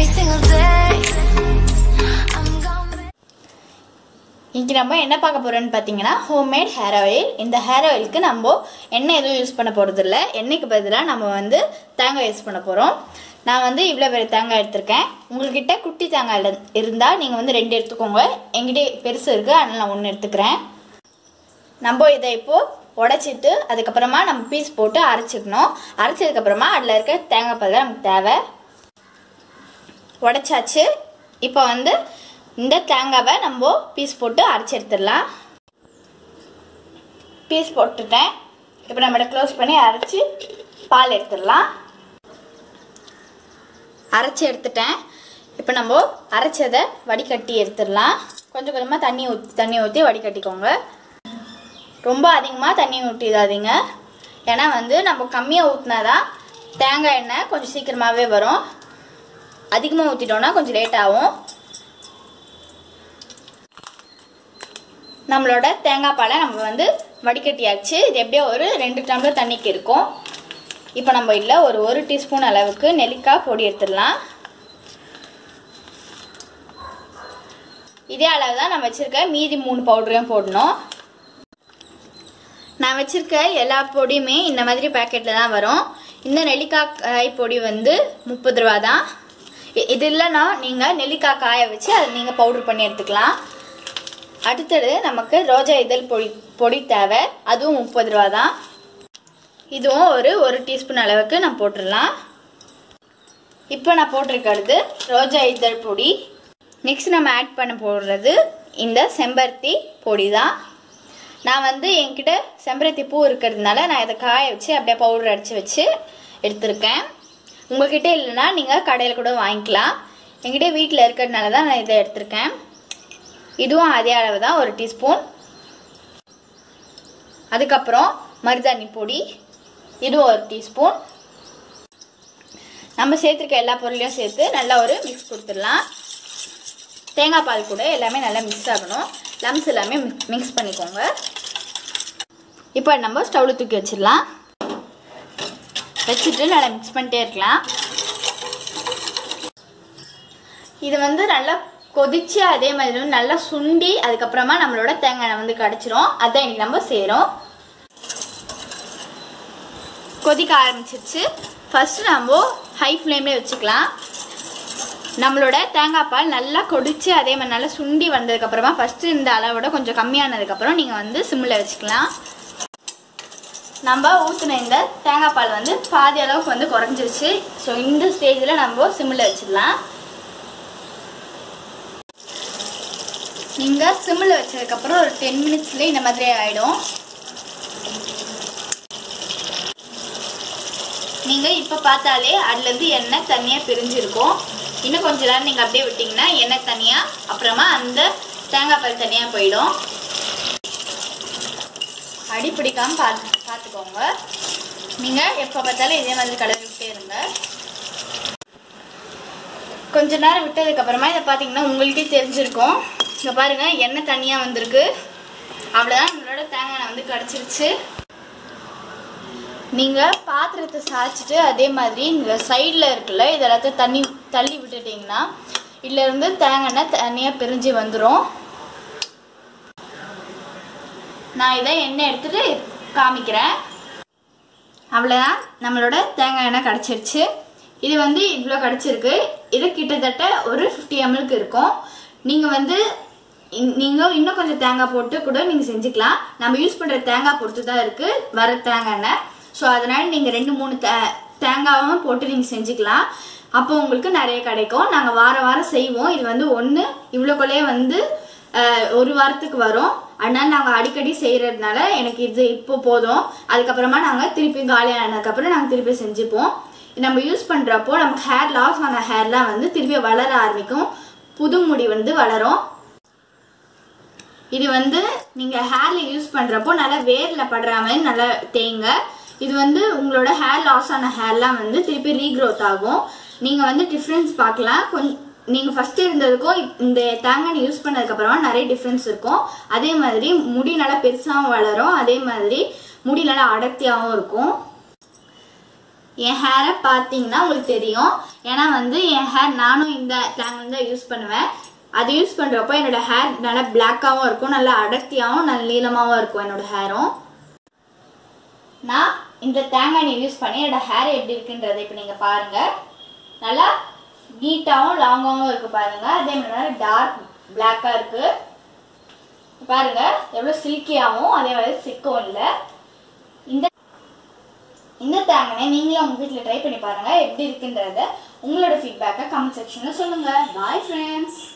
every single day. I'm gonna make இன்னைக்கு நம்ம என்ன பார்க்க போறோம்னு பார்த்தீங்கன்னா ஹோம்மேட் ஹேர் ஆயில் இந்த ஹேர் ஆயிலுக்கு நம்ம எண்ணெய் எதுவும் யூஸ் பண்ண போகிறது இல்லை எண்ணெய்க்கு பதிலாக நம்ம வந்து தேங்காய் யூஸ் பண்ண போகிறோம் நான் வந்து இவ்வளோ பெரிய தேங்காய் எடுத்திருக்கேன் உங்கள்கிட்ட குட்டி தேங்காய் இருந்தால் நீங்கள் வந்து ரெண்டு எடுத்துக்கோங்க என்கிட்ட பெருசு இருக்குது அதனால் நான் ஒன்று எடுத்துக்கிறேன் நம்ம இதை இப்போது உடச்சிட்டு அதுக்கப்புறமா நம்ம பீஸ் போட்டு அரைச்சிக்கணும் அரைச்சதுக்கப்புறமா அதில் இருக்க தேங்காய் பால் தான் நமக்கு தேவை உடச்சாச்சு இப்போ வந்து இந்த தேங்காவை நம்ம பீஸ் போட்டு அரைச்சி எடுத்துடலாம் பீஸ் போட்டுட்டேன் இப்போ நம்ம இதை க்ளோஸ் பண்ணி அரைச்சி பால் எடுத்துடலாம் அரைச்சி எடுத்துட்டேன் இப்போ நம்ம அரைச்சதை வடிகட்டி எடுத்துடலாம் கொஞ்சம் கொஞ்சமாக தண்ணி ஊற்றி தண்ணி ஊற்றி வடிகட்டிக்கோங்க ரொம்ப அதிகமாக தண்ணி ஊற்றிடாதீங்க ஏன்னா வந்து நம்ம கம்மியாக ஊற்றினாதான் தேங்காய் எண்ணெய் கொஞ்சம் சீக்கிரமாகவே வரும் அதிகமாக ஊற்றிட்டோம்னா கொஞ்சம் லேட் ஆகும் நம்மளோட தேங்காய் பாலை நம்ம வந்து வடிகட்டியாச்சு இது எப்படியோ ஒரு ரெண்டு டம்ளர் தண்ணிக்கு இருக்கும் இப்போ நம்ம இதில் ஒரு ஒரு டீஸ்பூன் அளவுக்கு நெல்லிக்காய் பொடி எடுத்துடலாம் இதே அளவு தான் நான் வச்சுருக்க மீதி மூணு பவுடரையும் போடணும் நான் வச்சுருக்க எல்லா பொடியுமே இந்த மாதிரி பேக்கெட்டில் தான் வரும் இந்த நெல்லிக்காய் காய் பொடி வந்து முப்பது ரூபா தான் இ- இது இல்லைன்னா நீங்கள் நெல்லிக்காய் காய வச்சு அதை நீங்கள் பவுடர் பண்ணி எடுத்துக்கலாம் அடுத்தது நமக்கு ரோஜா இதழ் பொடி பொடி தேவை அதுவும் முப்பது ரூபா தான் இதுவும் ஒரு ஒரு டீஸ்பூன் அளவுக்கு நான் போட்டுடலாம் இப்போ நான் போட்டிருக்கிறது ரோஜா இதழ் பொடி நெக்ஸ்ட் நம்ம ஆட் பண்ண போடுறது இந்த செம்பருத்தி பொடி தான் நான் வந்து என்கிட்ட செம்பருத்தி பூ இருக்கிறதுனால நான் இதை காய வச்சு அப்படியே பவுடர் அடித்து வச்சு எடுத்திருக்கேன் உங்ககிட்ட இல்லைன்னா நீங்கள் கடையில் கூட வாங்கிக்கலாம் என்கிட்ட வீட்டில் இருக்கிறதுனால தான் நான் இதை எடுத்திருக்கேன் இதுவும் அதே அளவு தான் ஒரு டீஸ்பூன் அதுக்கப்புறம் மருதாணி பொடி இதுவும் ஒரு டீஸ்பூன் நம்ம சேர்த்துருக்க எல்லா பொருளையும் சேர்த்து நல்லா ஒரு மிக்ஸ் கொடுத்துடலாம் தேங்காய் பால் கூட எல்லாமே நல்லா மிக்ஸ் ஆகணும் லம்ஸ் எல்லாமே மிக்ஸ் பண்ணிக்கோங்க இப்போ நம்ம ஸ்டவ்வில் தூக்கி வச்சிடலாம் வச்சுட்டு நல்லா மிக்ஸ் பண்ணிட்டே இருக்கலாம் இது வந்து நல்லா கொதிச்சு அதே மாதிரி வந்து நல்லா சுண்டி அதுக்கப்புறமா நம்மளோட தேங்காய் எண்ணெய் வந்து கிடச்சிரும் அதான் இன்னைக்கு நம்ம செய்கிறோம் கொதிக்க ஆரம்பிச்சிருச்சு ஃபர்ஸ்ட் நம்ம ஹை ஃப்ளேம்லேயே வச்சுக்கலாம் நம்மளோட தேங்காய் பால் நல்லா கொடிச்சு அதே மாதிரி நல்லா சுண்டி வந்ததுக்கப்புறமா ஃபஸ்ட்டு இந்த அளவோட கொஞ்சம் கம்மியானதுக்கப்புறம் நீங்கள் வந்து சிம்மில் வச்சுக்கலாம் நம்ம ஊற்றின இந்த தேங்காய் பால் வந்து பாதி அளவுக்கு வந்து குறைஞ்சிருச்சு ஸோ இந்த ஸ்டேஜில் நம்ம சிம்மில் வச்சிடலாம் நீங்கள் சிம்மில் வச்சதுக்கப்புறம் ஒரு டென் மினிட்ஸ்லேயே இந்த மாதிரி ஆகிடும் நீங்கள் இப்போ பார்த்தாலே அதுலேருந்து எண்ணெய் தனியாக பிரிஞ்சிருக்கும் இன்னும் கொஞ்ச நேரம் நீங்கள் அப்படியே விட்டிங்கன்னா எண்ணெய் தனியாக அப்புறமா அந்த தேங்காய் பால் தனியாக போயிடும் அடி பிடிக்காம பார்த்து பார்த்துக்கோங்க நீங்கள் எப்போ பார்த்தாலும் இதே மாதிரி கலரி விட்டே இருங்க கொஞ்ச நேரம் விட்டதுக்கு அப்புறமா இதை பார்த்தீங்கன்னா உங்களுக்கே தெரிஞ்சிருக்கும் இங்கே பாருங்க எண்ணெய் தனியாக வந்திருக்கு அவ்வளோதான் நம்மளோட தேங்காய் எண்ணெய் வந்து கிடச்சிருச்சு நீங்கள் பாத்திரத்தை சாய்ச்சிட்டு அதே மாதிரி இந்த சைடில் இருக்குல்ல இது எல்லாத்தையும் தண்ணி தள்ளி விட்டுட்டிங்கன்னா இதுலேருந்து தேங்காய் எண்ணெய் தனியாக பிரிஞ்சு வந்துடும் நான் இதை எண்ணெய் எடுத்துட்டு காமிக்கிறேன் அவ்வளோதான் நம்மளோட தேங்காய் எண்ணெய் கிடச்சிருச்சு இது வந்து இவ்வளோ கிடச்சிருக்கு இது கிட்டத்தட்ட ஒரு ஃபிஃப்டி எம்எல்க்கு இருக்கும் நீங்கள் வந்து நீங்கள் இன்னும் கொஞ்சம் தேங்காய் போட்டு கூட நீங்கள் செஞ்சுக்கலாம் நம்ம யூஸ் பண்ணுற தேங்காய் பொறுத்து தான் இருக்குது வர தேங்காய் எண்ணெய் ஸோ அதனால் நீங்கள் ரெண்டு மூணு தே தேங்காவும் போட்டு நீங்கள் செஞ்சுக்கலாம் அப்போ உங்களுக்கு நிறைய கிடைக்கும் நாங்கள் வாரம் வாரம் செய்வோம் இது வந்து ஒன்று இவ்வளோக்குள்ளேயே வந்து அஹ், ஒரு வாரத்துக்கு வரும் அதனால நாங்கள் அடிக்கடி செய்கிறதுனால எனக்கு இது இப்போ போதும் அதுக்கப்புறமா நாங்கள் திருப்பி காலி ஆனதுக்கப்புறம் நாங்கள் திருப்பி செஞ்சுப்போம் நம்ம யூஸ் பண்ணுறப்போ நமக்கு ஹேர் லாஸ் ஆன ஹேர்லாம் வந்து திருப்பி வளர ஆரம்பிக்கும் புது முடி வந்து வளரும் இது வந்து நீங்கள் ஹேரில் யூஸ் பண்ணுறப்போ நல்லா வேரில் படுற மாதிரி நல்லா தேய்ங்க இது வந்து உங்களோட ஹேர் லாஸ் ஆன ஹேர்லாம் வந்து திருப்பி ரீக்ரோத் ஆகும் நீங்கள் வந்து டிஃப்ரென்ஸ் பார்க்கலாம் கொஞ்சம் நீங்கள் ஃபஸ்ட்டு இருந்ததுக்கும் இப்- இந்த தேங்காய் யூஸ் பண்ணதுக்கப்புறமா நிறைய டிஃப்ரென்ஸ் இருக்கும் அதே மாதிரி முடி நல்லா பெருசாகவும் வளரும் அதே மாதிரி முடி நல்லா அடர்த்தியாகவும் இருக்கும் என் ஹேரை பார்த்தீங்கன்னா உங்களுக்கு தெரியும் ஏன்னா வந்து என் ஹேர் நானும் இந்த தேங்காய் தான் யூஸ் பண்ணுவேன் அது யூஸ் பண்ணுறப்போ என்னோட ஹேர் நல்லா பிளாக்காகவும் இருக்கும் நல்லா அடர்த்தியாகவும் நல்ல நீளமாகவும் இருக்கும் என்னோட ஹேரும் நான் இந்த தேங்காய் எண்ணெய் யூஸ் பண்ணி என்னோட ஹேர் எப்படி இருக்குன்றதை இப்போ நீங்கள் பாருங்கள் நல்லா நீட்டாகவும் லாங்காகவும் இருக்குது பாருங்கள் அதே மாதிரி நல்லா டார்க் பிளாக்காக இருக்குது பாருங்க எவ்வளோ சில்கியாகவும் அதே மாதிரி சிக்கும் இல்லை இந்த இந்த தேங்காய் நீங்களும் உங்கள் வீட்டில் ட்ரை பண்ணி பாருங்கள் எப்படி இருக்குன்றத உங்களோட ஃபீட்பேக்கை கமெண்ட் செக்ஷனில் சொல்லுங்கள் பாய் ஃப்ரெண்ட்ஸ்